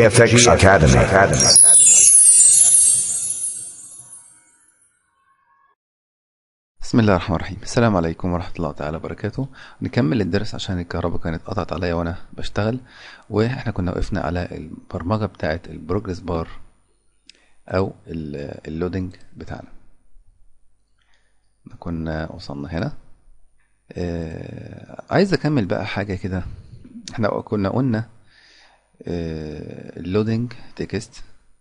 GFX Academy. Academy. بسم الله الرحمن الرحيم السلام عليكم ورحمة الله تعالى وبركاته نكمل الدرس عشان الكهرباء كانت قطعت عليا وانا بشتغل واحنا كنا وقفنا على البرمجة بتاعة البروجرس بار او ال- اللودنج بتاعنا كنا وصلنا هنا آه عايز اكمل بقى حاجة كده احنا كنا قلنا آه اللودنج تكست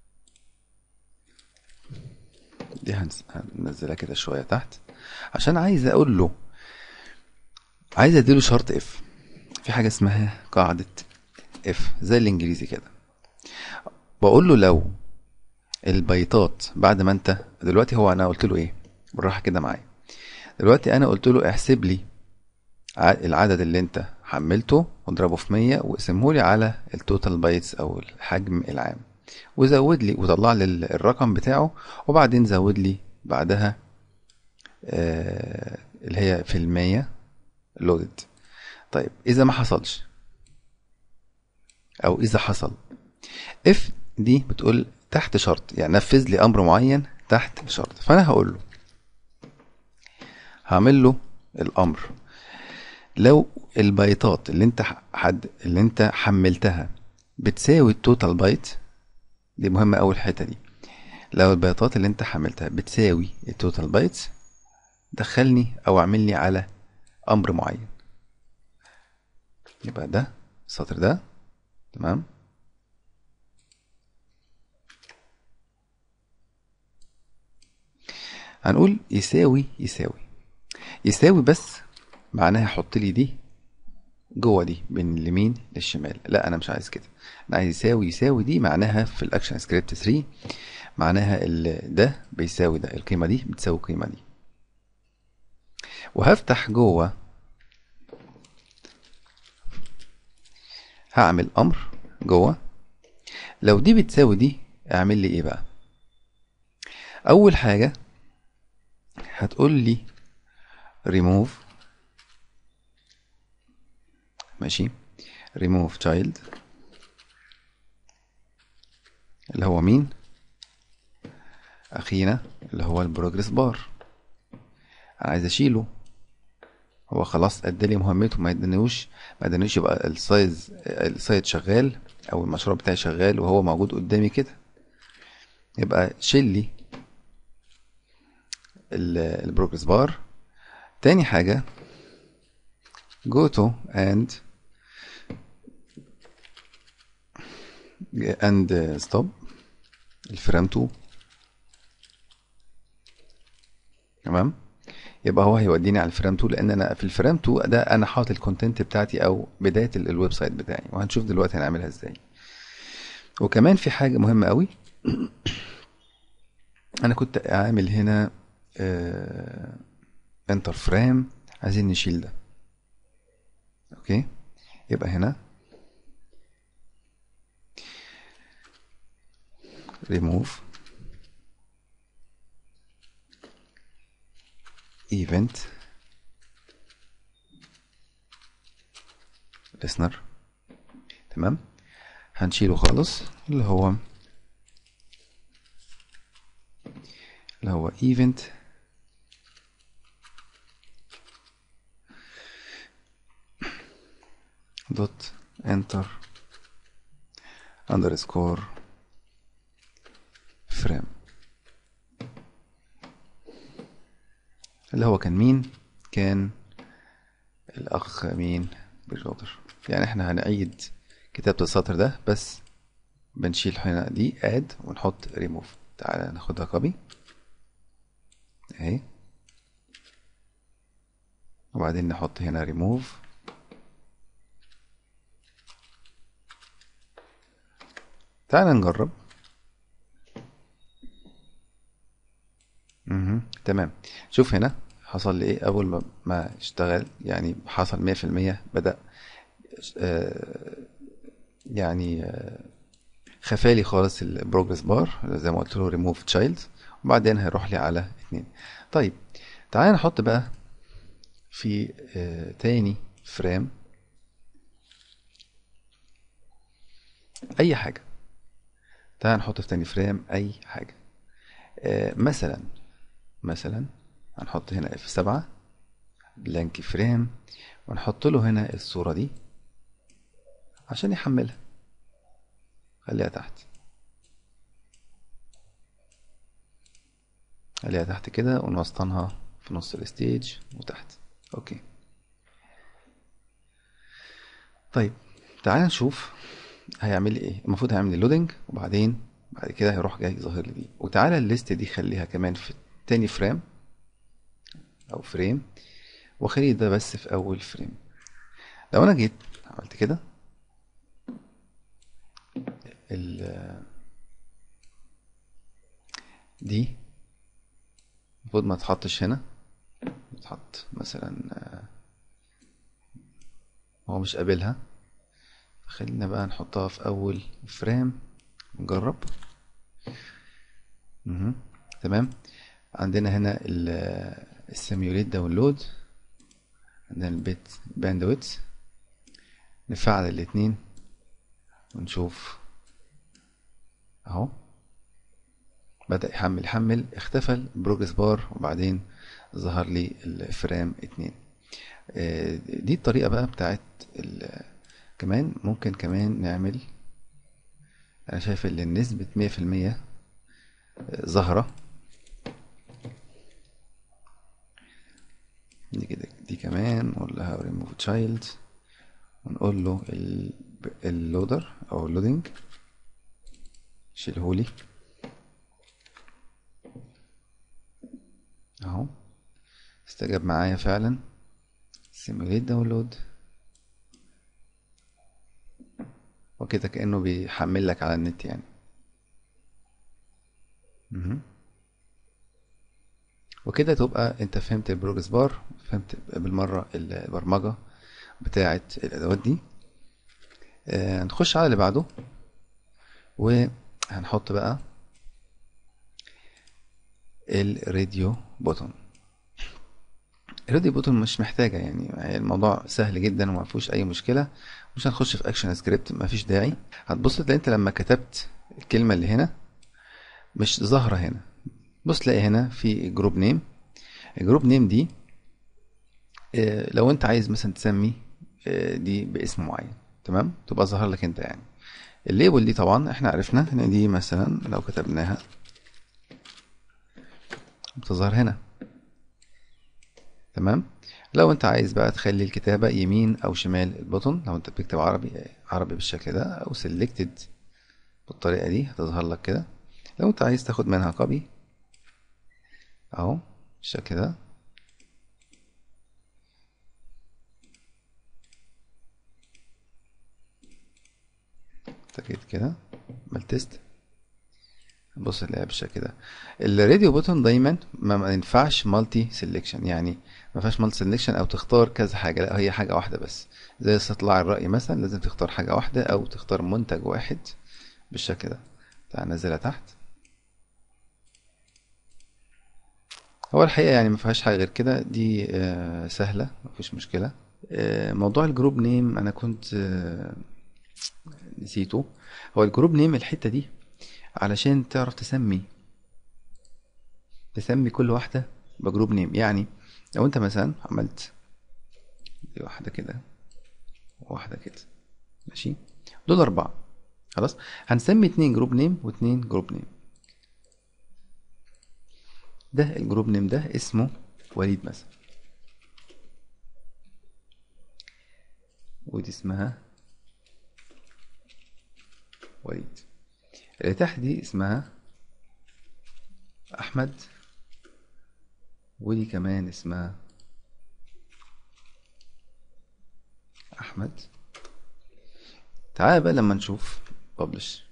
دي هنس- هننزلها كده شوية تحت عشان عايز اقول له عايز اديله شرط اف في حاجة اسمها قاعدة اف زي الانجليزي كده بقول له لو البيتات بعد ما انت دلوقتي هو انا قلت له ايه بالراحة كده معايا دلوقتي انا قلت له احسب لي ع- العدد اللي انت حملته واضربه في 100 واقسمه لي على التوتال بايتس او الحجم العام وزود لي وطلع لي ال- الرقم بتاعه وبعدين زود لي بعدها آه اللي هي في المية لودد طيب اذا ما حصلش او اذا حصل اف دي بتقول تحت شرط يعني نفذ لي امر معين تحت شرط فانا هقول له هعمل له الامر لو البايتات اللي انت ح- حد اللي انت حملتها بتساوي التوتال بايت دي مهمة أول الحتة دي لو البيانات اللي انت حملتها بتساوي التوتال بايتس دخلني او اعمل لي على امر معين يبقى ده السطر ده تمام هنقول يساوي يساوي يساوي بس معناها حط لي دي جوه دي من اليمين للشمال لا انا مش عايز كده انا عايز يساوي يساوي دي معناها في الاكشن سكريبت 3 معناها ال- ده بيساوي ده القيمه دي بتساوي القيمه دي وهفتح جوه هعمل امر جوه لو دي بتساوي دي اعمل لي ايه بقى اول حاجه هتقول لي remove ماشي remove child اللي هو مين اخينا اللي هو البروجرس بار انا عايز اشيله هو خلاص ادى لي مهمته ما ادانيوش ما ادانيوش يبقى السايز السايت شغال او المشروع بتاعي شغال وهو موجود قدامي كده يبقى شيل لي البروجرس بار تاني حاجة go to and and stop الفريم 2 تمام يبقى هو هيوديني على الفريم 2 لان انا في الفريم 2 ده انا حاطط الكونتنت بتاعتي او بدايه ال- الويب سايت بتاعي وهنشوف دلوقتي هنعملها ازاي وكمان في حاجه مهمه قوي انا كنت عامل هنا انتر فريم عايزين نشيل ده اوكي يبقى هنا remove event listener تمام هنشيله خالص اللي هو اللي هو event dot enter underscore frame اللي هو كان مين كان الاخ مين بجودر يعني احنا هنعيد كتابة السطر ده بس بنشيل هنا دي اد ونحط ريموف تعالى ناخدها كوبي اهي وبعدين نحط هنا ريموف تعالى نجرب مهم. تمام شوف هنا حصل لي ايه اول ما- ما اشتغل يعني حصل 100% بدأ آه، يعني آه، خفالي خالص البروجرس بار زي ما قلت له ريموف تشايلد وبعدين هيروح لي على اتنين طيب تعالى نحط بقى في آه، تاني فريم اي حاجه تعال نحط في تاني فريم اي حاجة آه مثلا مثلا هنحط هنا اف سبعة بلانك فريم ونحط له هنا الصورة دي عشان يحملها خليها تحت خليها تحت كده ونوسطنها في نص الستيج وتحت اوكي طيب تعال نشوف هيعمل ايه المفروض هيعمل لي لودنج وبعدين بعد كده هيروح جاي ظاهر لي دي وتعالى الليست دي خليها كمان في تاني فريم او فريم وخلي ده بس في اول فريم لو انا جيت عملت كده ال دي المفروض ما تحطش هنا تحط مثلا هو مش قابلها خلينا بقى نحطها في اول فريم نجرب مهم. تمام عندنا هنا السيميوليت داونلود عندنا البيت باندويت نفعل الاتنين ونشوف اهو بدأ يحمل يحمل اختفى البروجرس بار وبعدين ظهر لي الفريم اتنين دي الطريقة بقى بتاعت كمان ممكن كمان نعمل انا شايف ان النسبة مية في المية ظاهرة دي كده دي كمان نقول لها ريموف تشايلد ونقول له اللودر او اللودنج شيلهولي اهو استجاب معايا فعلا سيموليت داونلود وكده كأنه بيحمل لك على النت يعني مهم. وكده تبقى انت فهمت البروجرس بار فهمت بالمرة البرمجة بتاعة الأدوات دي آه نخش على اللي بعده وهنحط بقى الراديو بوتون الراديو بوتون مش محتاجة يعني الموضوع سهل جدا وما فيهوش أي مشكلة مش هنخش في اكشن سكريبت ما فيش داعي هتبص تلاقي انت لما كتبت الكلمة اللي هنا مش ظاهرة هنا بص تلاقي هنا في جروب نيم الجروب نيم دي اه لو انت عايز مثلا تسمي اه دي باسم معين تمام تبقى ظاهر لك انت يعني الليبل دي طبعا احنا عرفنا ان دي مثلا لو كتبناها بتظهر هنا تمام لو انت عايز بقى تخلي الكتابة يمين او شمال البطن لو انت بتكتب عربي عربي بالشكل ده او سيلكتد بالطريقة دي هتظهر لك كده لو انت عايز تاخد منها كوبي اهو بالشكل ده تأكيد كده عمل تيست بص تلاقيها بالشكل ده الراديو بوتون دايما ما ينفعش مالتي سيلكشن يعني ما فيهاش مالتي سيلكشن او تختار كذا حاجه لا هي حاجه واحده بس زي استطلاع الراي مثلا لازم تختار حاجه واحده او تختار منتج واحد بالشكل ده تعال ننزلها تحت هو الحقيقه يعني ما فيهاش حاجه غير كده دي آه سهله ما فيش مشكله آه موضوع الجروب نيم انا كنت آه نسيته هو الجروب نيم الحته دي علشان تعرف تسمي تسمي كل واحدة بجروب نيم يعني لو انت مثلا عملت دي واحدة كده وواحدة كده ماشي دول أربعة خلاص هنسمي اتنين جروب نيم واتنين جروب نيم ده الجروب نيم ده اسمه وليد مثلا ودي اسمها وليد اللي تحت دي اسمها احمد ودي كمان اسمها احمد تعال بقى لما نشوف ببلش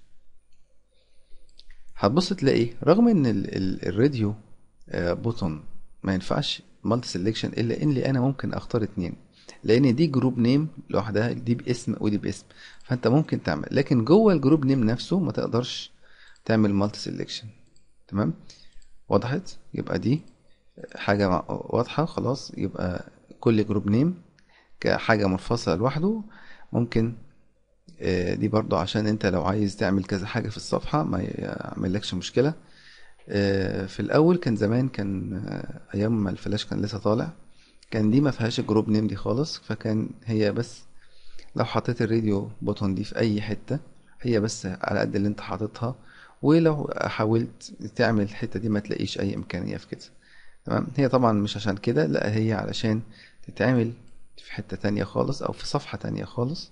هتبص تلاقي رغم ان ال ال الراديو بوتون ما ينفعش مالتي سيلكشن الا ان لي انا ممكن اختار اتنين لان دي جروب نيم لوحدها دي باسم ودي باسم فانت ممكن تعمل لكن جوه الجروب نيم نفسه ما تقدرش تعمل مالتي سيلكشن تمام وضحت يبقى دي حاجة واضحة خلاص يبقى كل جروب نيم كحاجة منفصلة لوحده ممكن آه، دي برضو عشان انت لو عايز تعمل كذا حاجة في الصفحة ما يعملكش مشكلة آه، في الاول كان زمان كان آه، ايام ما الفلاش كان لسه طالع كان دي ما فيهاش جروب نيم دي خالص فكان هي بس لو حطيت الراديو بوتون دي في اي حتة هي بس على قد اللي انت حاططها ولو حاولت تعمل الحتة دي ما تلاقيش اي امكانية في كده تمام هي طبعا مش عشان كده لا هي علشان تتعمل في حتة تانية خالص او في صفحة تانية خالص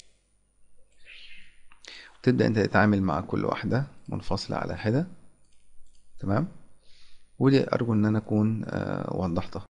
وتبدأ انت تتعامل مع كل واحدة منفصلة على حدة تمام ودي ارجو ان انا اكون آه، وضحتها